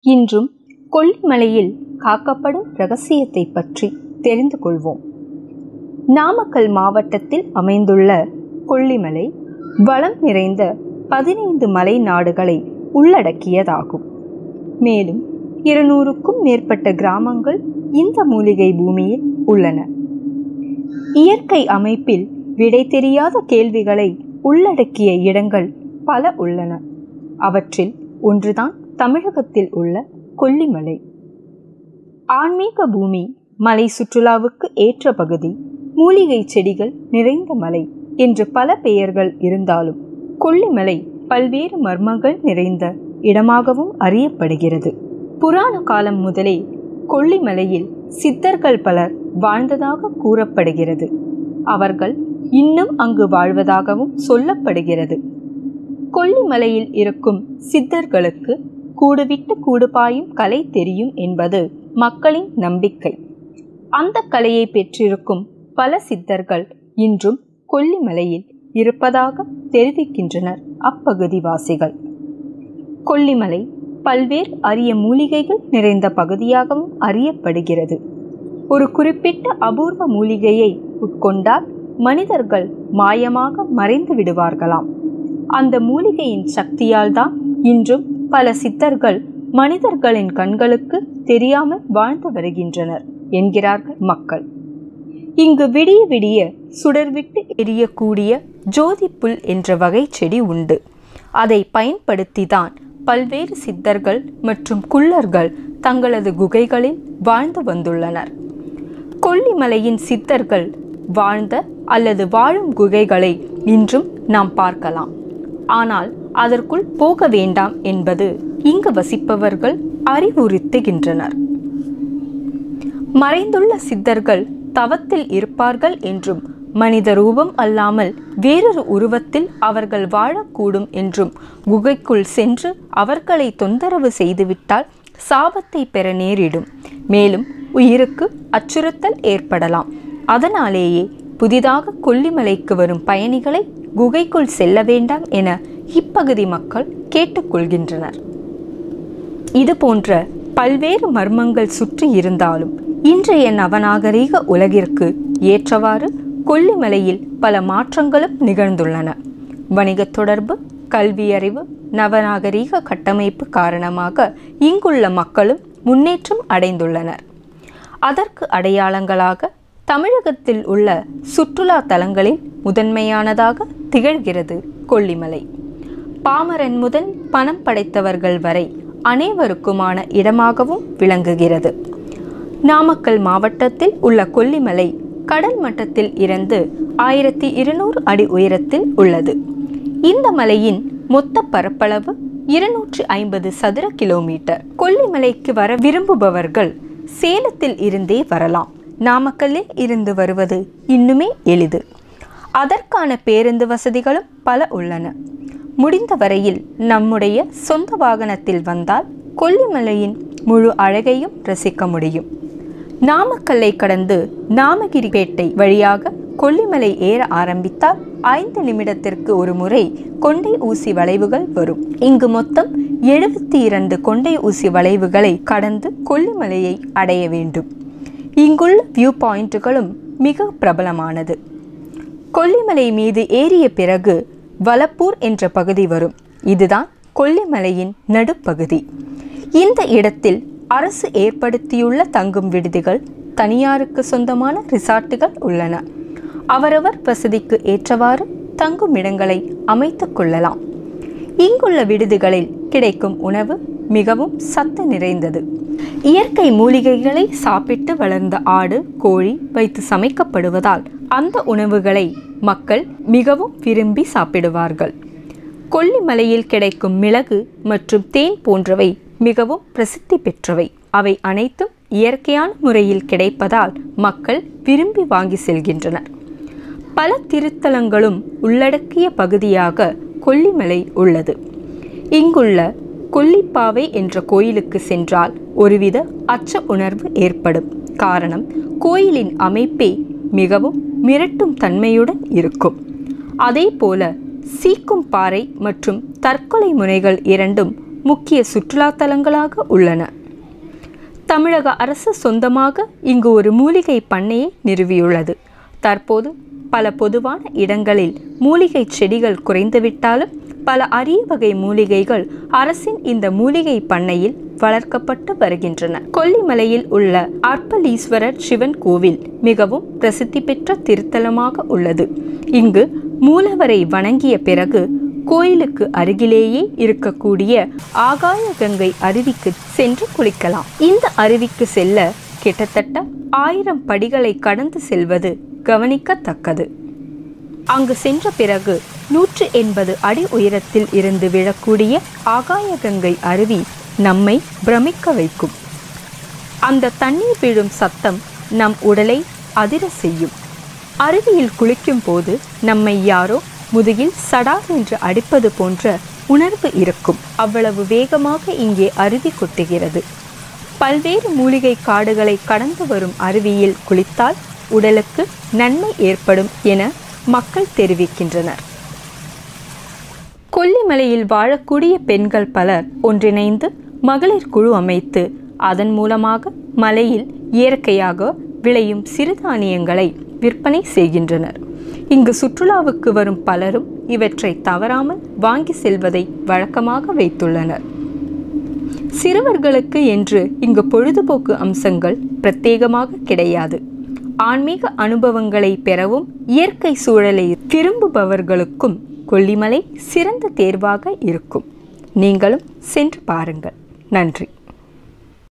இன்றும் கொல்லிமலையில் காக்கப்படும் ரகசியத்தை பற்றி தெரிந்து கொள்வோம் நாமக்கல் மாவட்டத்தில் அமைந்துள்ள கொல்லிமலை வளம் நிறைந்த பதினைந்து மலை நாடுகளை உள்ளடக்கியதாகும் மேலும் இருநூறுக்கும் மேற்பட்ட கிராமங்கள் இந்த மூலிகை பூமியில் உள்ளன இயற்கை அமைப்பில் விடை தெரியாத கேள்விகளை உள்ளடக்கிய இடங்கள் பல உள்ளன அவற்றில் ஒன்றுதான் தமிழகத்தில் உள்ள கொல்லிமலை ஆன்மீக பூமி மலை சுற்றுலாவுக்கு ஏற்ற பகுதி மூலிகை செடிகள் நிறைந்த மலை என்று பல பெயர்கள் இருந்தாலும் கொல்லிமலை பல்வேறு மர்மங்கள் நிறைந்த இடமாகவும் அறியப்படுகிறது புராண காலம் முதலே கொல்லிமலையில் சித்தர்கள் பலர் வாழ்ந்ததாக கூறப்படுகிறது அவர்கள் இன்னும் அங்கு வாழ்வதாகவும் சொல்லப்படுகிறது கொல்லிமலையில் இருக்கும் சித்தர்களுக்கு கூடுவிட்டு கூடுபாயும் கலை தெரியும் என்பது மக்களின் நம்பிக்கை அந்த கலையை பெற்றிருக்கும் பல சித்தர்கள் இன்றும் கொல்லிமலையில் இருப்பதாக தெரிவிக்கின்றனர் அப்பகுதிவாசிகள் கொல்லிமலை பல்வேறு அரிய மூலிகைகள் நிறைந்த பகுதியாகவும் அறியப்படுகிறது ஒரு குறிப்பிட்ட அபூர்வ மூலிகையை உட்கொண்டால் மனிதர்கள் மாயமாக மறைந்து விடுவார்களாம் அந்த மூலிகையின் சக்தியால் தான் இன்றும் பல சித்தர்கள் மனிதர்களின் கண்களுக்கு தெரியாமல் வாழ்ந்து வருகின்றனர் என்கிறார்கள் மக்கள் இங்கு விடிய விடிய சுடர்விட்டு எரியக்கூடிய ஜோதிப்புல் என்ற வகை செடி உண்டு அதை பயன்படுத்தி தான் பல்வேறு சித்தர்கள் மற்றும் குள்ளர்கள் தங்களது குகைகளில் வாழ்ந்து வந்துள்ளனர் கொல்லிமலையின் சித்தர்கள் வாழ்ந்த அல்லது வாழும் குகைகளை இன்றும் நாம் பார்க்கலாம் ஆனால் அதற்குள் போக வேண்டாம் என்பது இங்கு வசிப்பவர்கள் அறிவுறுத்துகின்றனர் மறைந்துள்ள சித்தர்கள் தவத்தில் இருப்பார்கள் என்றும் மனித ரூபம் அல்லாமல் வேறொரு உருவத்தில் அவர்கள் வாழக்கூடும் என்றும் குகைக்குள் சென்று அவர்களை தொந்தரவு செய்துவிட்டால் சாபத்தை பெற நேரிடும் மேலும் உயிருக்கு அச்சுறுத்தல் ஏற்படலாம் அதனாலேயே புதிதாக கொல்லிமலைக்கு வரும் பயணிகளை குகைக்குள் செல்ல வேண்டாம் என இப்பகுதி மக்கள் கேட்டுக்கொள்கின்றனர் இது போன்ற பல்வேறு மர்மங்கள் சுற்றி இருந்தாலும் இன்றைய நவநாகரீக உலகிற்கு ஏற்றவாறு கொல்லிமலையில் பல மாற்றங்களும் நிகழ்ந்துள்ளன வணிகத் தொடர்பு கல்வியறிவு நவநாகரீக கட்டமைப்பு காரணமாக இங்குள்ள மக்களும் முன்னேற்றம் அடைந்துள்ளனர் அதற்கு அடையாளங்களாக தமிழகத்தில் உள்ள சுற்றுலா தலங்களில் முதன்மையானதாக திகழ்கிறது கொல்லிமலை பாமரன் முதல் பணம் படைத்தவர்கள் வரை அனைவருக்குமான இடமாகவும் விளங்குகிறது நாமக்கல் மாவட்டத்தில் உள்ள கொல்லிமலை கடல் மட்டத்தில் இருந்து ஆயிரத்தி இருநூறு அடி உயரத்தில் உள்ளது இந்த மலையின் மொத்த பரப்பளவு இருநூற்றி ஐம்பது சதுர கிலோமீட்டர் கொல்லிமலைக்கு வர விரும்புபவர்கள் சேலத்தில் இருந்தே வரலாம் நாமக்கல்லில் இருந்து வருவது இன்னுமே எளிது அதற்கான பேருந்து வசதிகளும் பல உள்ளன முடிந்த வரையில் நம்முடைய சொந்த வாகனத்தில் வந்தால் கொல்லிமலையின் முழு அழகையும் ரசிக்க முடியும் நாமக்கல்லை கடந்து நாமகிரிப்பேட்டை வழியாக கொல்லிமலை ஏற ஆரம்பித்தால் ஐந்து நிமிடத்திற்கு ஒரு முறை கொண்டை ஊசி வளைவுகள் வரும் இங்கு மொத்தம் எழுபத்தி இரண்டு கொண்டை ஊசி வளைவுகளை கடந்து கொல்லிமலையை அடைய வேண்டும் இங்குள்ள வியூ பாயிண்ட்டுகளும் மிக பிரபலமானது கொல்லிமலை மீது ஏறிய பிறகு வலப்பூர் என்ற பகுதி வரும் இதுதான் கொல்லிமலையின் நடுப்பகுதி இந்த இடத்தில் அரசு ஏற்படுத்தியுள்ள தங்கும் விடுதிகள் தனியாருக்கு சொந்தமான ரிசார்ட்டுகள் உள்ளன அவரவர் வசதிக்கு ஏற்றவாறு தங்கும் இடங்களை அமைத்துக் கொள்ளலாம் இங்குள்ள விடுதிகளில் கிடைக்கும் உணவு மிகவும் சத்து நிறைந்தது இயற்கை மூலிகைகளை சாப்பிட்டு வளர்ந்த ஆடு கோழி வைத்து சமைக்கப்படுவதால் அந்த உணவுகளை மக்கள் மிகவும் விரும்பி சாப்பிடுவார்கள் கொல்லிமலையில் கிடைக்கும் மிளகு மற்றும் தேன் போன்றவை மிகவும் பிரசித்தி பெற்றவை அவை அனைத்தும் இயற்கையான முறையில் கிடைப்பதால் மக்கள் விரும்பி வாங்கி செல்கின்றனர் பல திருத்தலங்களும் உள்ளடக்கிய பகுதியாக கொல்லிமலை உள்ளது இங்குள்ள கொல்லிப்பாவை என்ற கோயிலுக்கு சென்றால் ஒருவித அச்ச உணர்வு ஏற்படும் காரணம் கோயிலின் அமைப்பே மிகவும் மிரட்டும் தன்மையுடன் இருக்கும் அதே போல சீக்கும் பாறை மற்றும் தற்கொலை முனைகள் இரண்டும் முக்கிய சுற்றுலா தலங்களாக உள்ளன தமிழக அரசு சொந்தமாக இங்கு ஒரு மூலிகை பண்ணையை நிறுவியுள்ளது தற்போது பல பொதுவான இடங்களில் மூலிகை செடிகள் குறைந்துவிட்டாலும் பல அரிய வகை மூலிகைகள் அரசின் இந்த மூலிகை பண்ணையில் வளர்க்கப்பட்டு வருகின்றன கொல்லிமலையில் உள்ள அர்ப்பலீஸ்வரர் சிவன் கோவில் மிகவும் பிரசித்தி பெற்ற திருத்தலமாக உள்ளது இங்கு மூலவரை வணங்கிய பிறகு கோயிலுக்கு அருகிலேயே இருக்கக்கூடிய ஆகாய கங்கை அருவிக்கு சென்று குளிக்கலாம் இந்த அருவிக்கு செல்ல கிட்டத்தட்ட ஆயிரம் படிகளை கடந்து செல்வது கவனிக்கத்தக்கது அங்கு சென்ற பிறகு நூற்று எண்பது அடி உயரத்தில் இருந்து விழக்கூடிய ஆகாய கங்கை அருவி நம்மை பிரமிக்க வைக்கும் அந்த தண்ணீர் விழும் சத்தம் நம் உடலை அதிர செய்யும் அருவியில் குளிக்கும் போது நம்மை யாரோ முதுகில் சடார் என்று அடிப்பது போன்ற உணர்வு இருக்கும் அவ்வளவு வேகமாக இங்கே அருவி கொட்டுகிறது பல்வேறு மூலிகை காடுகளை கடந்து வரும் அருவியில் குளித்தால் உடலுக்கு நன்மை ஏற்படும் என மக்கள் தெரிவிக்கின்றனர் கொல்லிமலையில் வாழக்கூடிய பெண்கள் பலர் ஒன்றிணைந்து மகளிர் குழு அமைத்து அதன் மூலமாக மலையில் இயற்கையாக விளையும் சிறுதானியங்களை விற்பனை செய்கின்றனர் இங்கு சுற்றுலாவுக்கு வரும் பலரும் இவற்றை தவறாமல் வாங்கி செல்வதை வழக்கமாக வைத்துள்ளனர் சிறுவர்களுக்கு என்று இங்கு பொழுதுபோக்கு அம்சங்கள் பிரத்யேகமாக கிடையாது ஆன்மீக அனுபவங்களை பெறவும் இயற்கை சூழலை விரும்புபவர்களுக்கும் கொல்லிமலை சிறந்த தேர்வாக இருக்கும் நீங்களும் சென்று பாருங்கள் நன்றி